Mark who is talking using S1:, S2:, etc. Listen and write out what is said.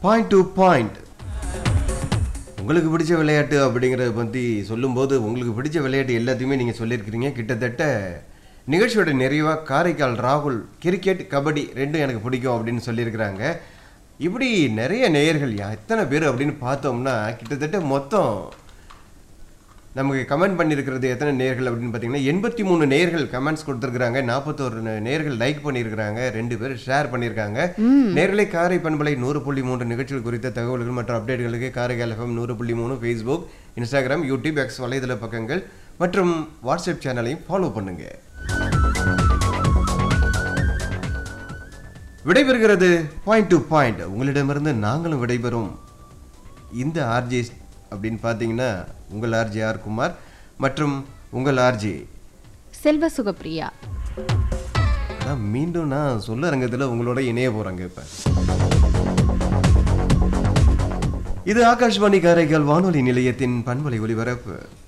S1: point to point உங்களுக்கு பிடிச்ச விளையாட்டு அப்படிங்கிறத பற்றி சொல்லும்போது உங்களுக்கு பிடிச்ச விளையாட்டு எல்லாத்தையுமே நீங்கள் சொல்லியிருக்கிறீங்க கிட்டத்தட்ட நிகழ்ச்சியோட நிறைவாக காரைக்கால் ராகுல் கிரிக்கெட் கபடி ரெண்டும் எனக்கு பிடிக்கும் அப்படின்னு சொல்லியிருக்கிறாங்க இப்படி நிறைய நேயர்கள் யா- எத்தனை பேர் அப்படின்னு பார்த்தோம்னா கிட்டத்தட்ட மொத்தம் நமக்கு கமெண்ட் பண்ணியிருக்கிறது எத்தனை நேர்கள் அப்படின்னு பார்த்தீங்கன்னா எண்பத்தி மூணு நேர்கள் கமெண்ட்ஸ் கொடுத்துருக்காங்க நாற்பத்தோரு நேர்கள் லைக் பண்ணியிருக்கிறாங்க ரெண்டு பேர் ஷேர் பண்ணியிருக்காங்க நேர்களை காரை பண்பலை நூறு புள்ளி மூன்று நிகழ்ச்சிகள் குறித்த தகவல்கள் மற்றும் அப்டேட்களுக்கு காரைக்கால் எஃப்எம் நூறு புள்ளி மூணு ஃபேஸ்புக் இன்ஸ்டாகிராம் யூடியூப் எக்ஸ் வலைதள பக்கங்கள் மற்றும் வாட்ஸ்அப் சேனலையும் ஃபாலோ பண்ணுங்க விடைபெறுகிறது பாயிண்ட் டு பாயிண்ட் உங்களிடமிருந்து நாங்களும் விடைபெறும் இந்த ஆர்ஜே அப்படின்னு பார்த்தீங்கன்னா உங்கள் ஆர்ஜே ஆர் குமார் மற்றும் உங்கள் ஆர்ஜே
S2: செல்வ சுகப்பிரியா
S1: ஆனால் மீண்டும் நான் சொல்ல அரங்கத்தில் உங்களோட இணைய போகிறேங்க இப்போ இது ஆகாஷ்வாணி காரைக்கால் வானொலி நிலையத்தின் பண்பலை ஒலிபரப்பு